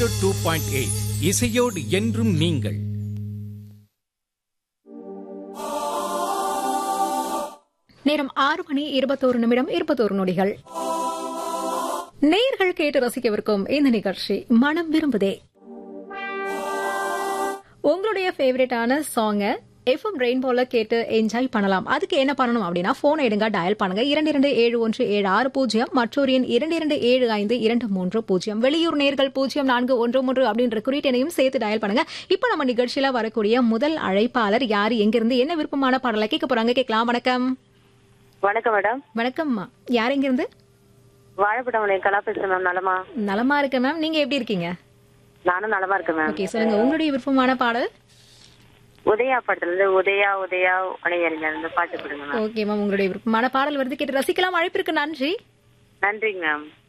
zero two point eight இசையோடு என்றும் நீங்கள் நேரம் ஆறு மணி இருபத்தோரு நிமிடம் இருபத்தோரு நொடிகள் நேயர்கள் கேட்டு ரசிக்கவிருக்கும் இந்த நிகழ்ச்சி மனம் விரும்புதே உங்களுடைய ஃபேவரட்டான சாங்க எஃப்எம் ரெயின்போல கேட்டு என்ஜாய் பண்ணலாம் அதுக்கு என்ன பண்ணணும் அப்படின்னா போன் எடுங்க டயல் பண்ணுங்க இரண்டு இரண்டு ஏழு ஒன்று ஏழு ஆறு பூஜ்ஜியம் மற்றொரு எண் இரண்டு இரண்டு ஏழு ஐந்து இரண்டு மூன்று பூஜ்ஜியம் வெளியூர் நேர்கள் பூஜ்ஜியம் நான்கு ஒன்று மூன்று அப்படின்ற குறியீட்டையும் சேர்த்து டயல் பண்ணுங்க இப்போ நம்ம நிகழ்ச்சியில வரக்கூடிய முதல் அழைப்பாளர் யாரு எங்கிருந்து என்ன விருப்பமான பாடலை கேட்க போறாங்க கேட்கலாம் வணக்கம் வணக்கம் மேடம் வணக்கம்மா யார் எங்கிருந்து வாழைப்படம் உடைய கலா பேசுறேன் மேம் நலமா நலமா இருக்கேன் மேம் நீங்க எப்படி இருக்கீங்க நானும் நலமா இருக்கேன் மேம் ஓகே சொல்லுங்க உங்களுடைய விருப்பமான பாடல் உதயா படத்துல இருந்து உதயா உதயா அணையறிஞர் இந்த பாட்டு கொடுங்க மேம் ஓகே மேம் உங்களுடைய விருப்பமான பாடல் வருது கேட்டு ரசிக்கலாம் அழைப்பிற்கு நன்றி நன்றிங்க மேம்